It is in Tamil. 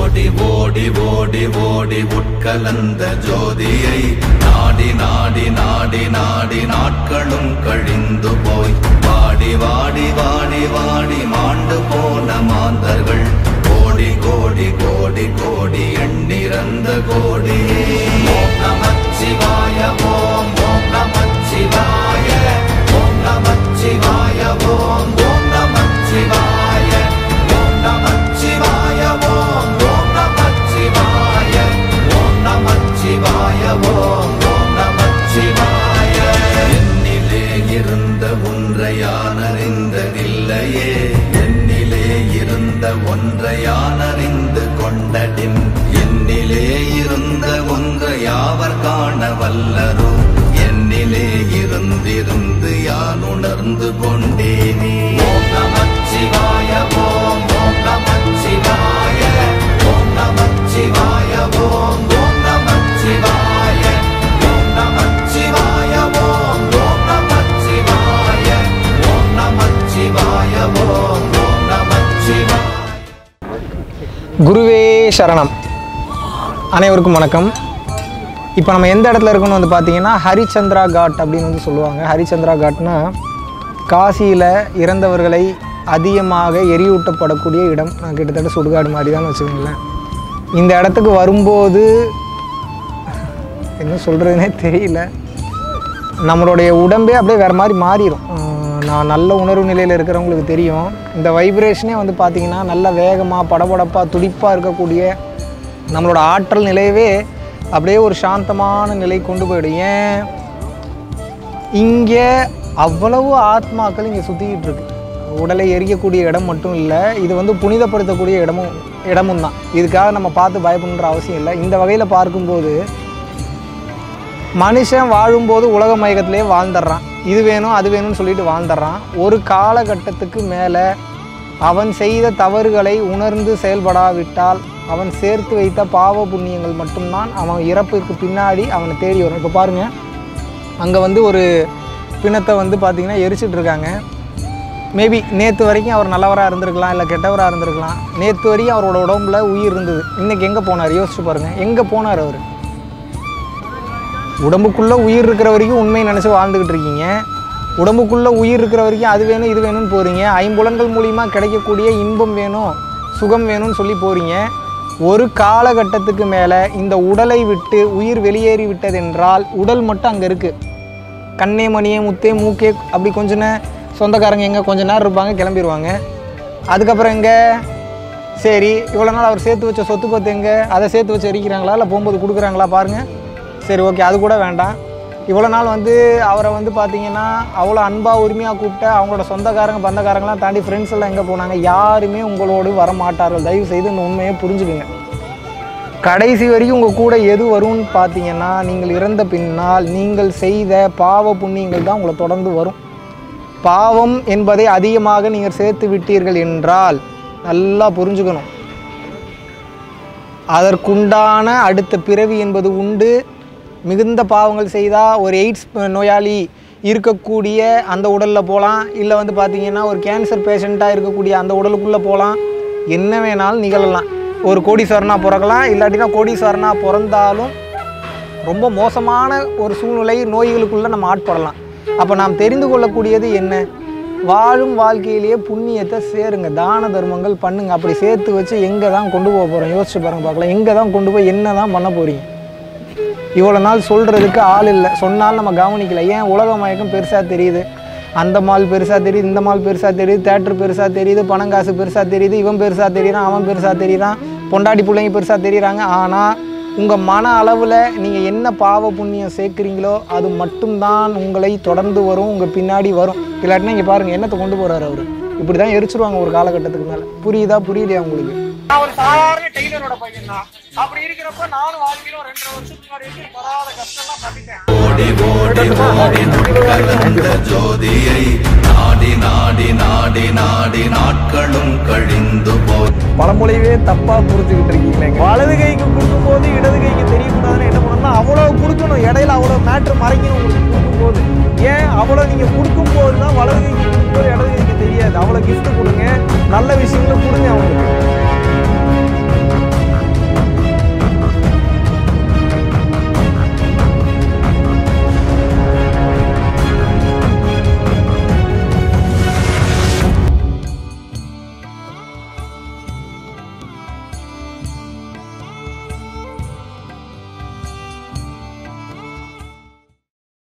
ஓடி ஓடி ஓடி ஓடி உட்கலந்த ஜோதியை நாடி நாடி நாடி நாடி நாட்களும் கழிந்து போய் வாடி வாடி வாடி வாடி மாண்டு போன மாந்தர்கள் கோடி கோடி கோடி கோடி எண்ணிறந்த கோடி ஓம் நமச்சிவாய ஓம் ஓம் நமச்சிவாய ஓம் நமச்சிவாய ஓம் ஓம் நமச்சிவாய ஓம் நமச்சிவாய ஓம் ஓம் நமச்சிவாய ஓம் நமச்சிவாய ஓம் ஓம் நமச்சிவாய என்னிலே இருந்த ஒன்றை யான் அறிந்ததில்லையே என்னிலே இருந்த ஒன்றை யான் அறிந்து கொண்டடின் என்னிலே இருந்த ஒன்றை யாவர் காண வல்லரோ என்னிலே இருந்திருந்து யான் உணர்ந்து கொண்டேனே ஓம் நமச்சிவாய ஓம் ஓம் நமச்சிவாய ஓம் நமச்சிவாய ஓம் ஓம் நமச்சிவாய ஓம் நமச்சிவாய ஓம் ஓம் நமச்சிவாய ஓம் நமச்சிவாய ஓம் ஓம் நமச்சிவாய குருவே சரணம் அனைவருக்கும் வணக்கம் இப்போ நம்ம எந்த இடத்துல இருக்கோம்னு வந்து பார்த்தீங்கன்னா ஹரிச்சந்திரா காட் அப்படின்னு வந்து சொல்லுவாங்க ஹரிச்சந்திரா காட்னா காசியில் இறந்தவர்களை அதிகமாக எரியூட்டப்படக்கூடிய இடம் நான் கிட்டத்தட்ட சுடுகாடு மாதிரி தான் வச்சுக்கோங்களேன் இந்த இடத்துக்கு வரும்போது என்ன சொல்கிறதுனே தெரியல நம்மளுடைய உடம்பே அப்படியே வேறு மாதிரி மாறிடும் அஹ் நான் நல்ல உணர்வு நிலையில் இருக்கிறவங்களுக்கு தெரியும் இந்த வைப்ரேஷனே வந்து பார்த்திங்கன்னா நல்ல வேகமாக படபடப்பாக துடிப்பாக இருக்கக்கூடிய நம்மளோட ஆற்றல் நிலையவே அப்படியே ஒரு சாந்தமான நிலை கொண்டு போயிடும் ஏன் இங்கே அவ்வளவு ஆத்மாக்கள் இங்கே சுற்றிக்கிட்டு இருக்கு உடலை எரிக்கக்கூடிய இடம் மட்டும் இல்லை இது வந்து புனிதப்படுத்தக்கூடிய இடமும் இடமும் தான் இதுக்காக நம்ம பார்த்து பயப்படணுன்ற அவசியம் இல்லை இந்த வகையில் பார்க்கும்போது மனுஷன் வாழும்போது உலக மயக்கத்திலே வாழ்ந்துடுறான் இது வேணும் அது வேணும்னு சொல்லிட்டு வாழ்ந்துடுறான் ஒரு காலகட்டத்துக்கு மேலே அவன் செய்த தவறுகளை உணர்ந்து செயல்படாவிட்டால் அவன் சேர்த்து வைத்த பாவ புண்ணியங்கள் மட்டும்தான் அவன் இறப்புக்கு பின்னாடி அவனை தேடி வரும் இப்போ பாருங்கள் அங்கே வந்து ஒரு பிணத்தை வந்து பார்த்திங்கன்னா எரிச்சிட்டு இருக்காங்க மேபி நேற்று வரைக்கும் அவர் நல்லவராக இருந்திருக்கலாம் இல்லை கெட்டவராக இருந்திருக்கலாம் நேற்று வரைக்கும் அவரோட உடம்புல உயிர் இருந்தது இன்றைக்கி எங்கே போனார் யோசிச்சு பாருங்கள் எங்கே போனார் அவர் உடம்புக்குள்ளே உயிர் இருக்கிற வரைக்கும் உண்மையை நினச்சி வாழ்ந்துக்கிட்டு இருக்கீங்க உடம்புக்குள்ளே உயிர் இருக்கிற வரைக்கும் அது வேணும் இது வேணும்னு போகிறீங்க ஐம்புலன்கள் மூலிமா கிடைக்கக்கூடிய இன்பம் வேணும் சுகம் வேணும்னு சொல்லி போகிறீங்க ஒரு காலகட்டத்துக்கு மேலே இந்த உடலை விட்டு உயிர் வெளியேறி விட்டதென்றால் உடல் மட்டும் அங்கே இருக்குது கண்ணே மணியே முத்தே மூக்கே அப்படி கொஞ்ச நேரம் சொந்தக்காரங்க எங்கே கொஞ்ச நேரம் இருப்பாங்க கிளம்பிடுவாங்க அதுக்கப்புறம் எங்கே சரி இவ்வளோ நாள் அவர் சேர்த்து வச்ச சொத்து பத்து எங்கே அதை சேர்த்து வச்சு எரிக்கிறாங்களா இல்லை போகும்போது கொடுக்குறாங்களா பாருங்கள் சரி ஓகே அது கூட வேண்டாம் இவ்வளோ நாள் வந்து அவரை வந்து பார்த்தீங்கன்னா அவ்வளோ அன்பாக உரிமையாக கூப்பிட்டு அவங்களோட சொந்தக்காரங்க பந்தக்காரங்களாம் தாண்டி ஃப்ரெண்ட்ஸ் எல்லாம் எங்கே போனாங்க யாருமே உங்களோடு வர மாட்டார்கள் தயவு செய்து இந்த உண்மையை புரிஞ்சுக்குங்க கடைசி வரைக்கும் உங்கள் கூட எது வரும்னு பார்த்தீங்கன்னா நீங்கள் இறந்த பின்னால் நீங்கள் செய்த பாவ புண்ணியங்கள் தான் உங்களை தொடர்ந்து வரும் பாவம் என்பதை அதிகமாக நீங்கள் சேர்த்து விட்டீர்கள் என்றால் நல்லா புரிஞ்சுக்கணும் அதற்குண்டான அடுத்த பிறவி என்பது உண்டு மிகுந்த பாவங்கள் செய்தால் ஒரு எய்ட்ஸ் நோயாளி இருக்கக்கூடிய அந்த உடலில் போகலாம் இல்லை வந்து பார்த்திங்கன்னா ஒரு கேன்சர் பேஷண்ட்டாக இருக்கக்கூடிய அந்த உடலுக்குள்ளே போகலாம் என்ன வேணாலும் நிகழலாம் ஒரு கோடீஸ்வரனாக பிறக்கலாம் இல்லாட்டினா கோடீஸ்வரனாக பிறந்தாலும் ரொம்ப மோசமான ஒரு சூழ்நிலை நோய்களுக்குள்ளே நம்ம ஆட்படலாம் அப்போ நாம் தெரிந்து கொள்ளக்கூடியது என்ன வாழும் வாழ்க்கையிலேயே புண்ணியத்தை சேருங்க தான தர்மங்கள் பண்ணுங்க அப்படி சேர்த்து வச்சு எங்கே தான் கொண்டு போக போகிறோம் யோசிச்சு பாருங்க பார்க்கலாம் எங்கே தான் கொண்டு போய் என்ன தான் பண்ண போகிறீங்க இவ்வளோ நாள் சொல்கிறதுக்கு ஆள் இல்லை சொன்னாலும் நம்ம கவனிக்கல ஏன் உலக மயக்கம் பெருசாக தெரியுது அந்த மால் பெருசாக தெரியுது இந்த மால் பெருசாக தெரியுது தேட்டர் பெருசாக தெரியுது பணங்காசு பெருசாக தெரியுது இவன் பெருசாக தெரியுறான் அவன் பெருசாக தெரியுறான் பொண்டாட்டி பிள்ளைங்க பெருசாக தெரியுறாங்க ஆனால் உங்கள் மன அளவில் நீங்கள் என்ன பாவ புண்ணியம் சேர்க்குறீங்களோ அது மட்டும்தான் உங்களை தொடர்ந்து வரும் உங்கள் பின்னாடி வரும் இல்லாட்டினா இங்கே பாருங்கள் என்னத்தை கொண்டு போகிறாரு அவர் இப்படி தான் எரிச்சிருவாங்க ஒரு காலகட்டத்துக்கு மேலே புரியுதா புரியலையா உங்களுக்கு நான் ஒரு சாதாரண டெய்லரோட பையன் தான் அப்படி இருக்கிறப்ப நானும் வாழ்க்கையில ஒரு ரெண்டரை வருஷத்துக்கு முன்னாடி வரைக்கும் படாத கஷ்டம்லாம் பண்ணிட்டேன் ஓடி ஓடி ஓடி கலந்த ஜோதியை நாடி நாடி நாடி நாடி நாட்களும் கழிந்து போய் பழமொழியவே தப்பாக புரிஞ்சுக்கிட்டு இருக்கீங்களேங்க வலது கைக்கு கொடுக்கும்போது இடது கைக்கு தெரியக்கூடாதுன்னு என்ன பண்ணணும்னா அவ்வளோ கொடுக்கணும் இடையில அவ்வளோ மேட்ரு மறைக்கணும் உங்களுக்கு கொடுக்கும்போது ஏன் அவ்வளோ நீங்கள் கொடுக்கும்போது தான் வலது கைக்கு கொடுக்கும்போது இடது கைக்கு தெரியாது அவ்வளோ gift கொடுங்க நல்ல விஷயங்களும் கொடுங்க அவங்களுக்கு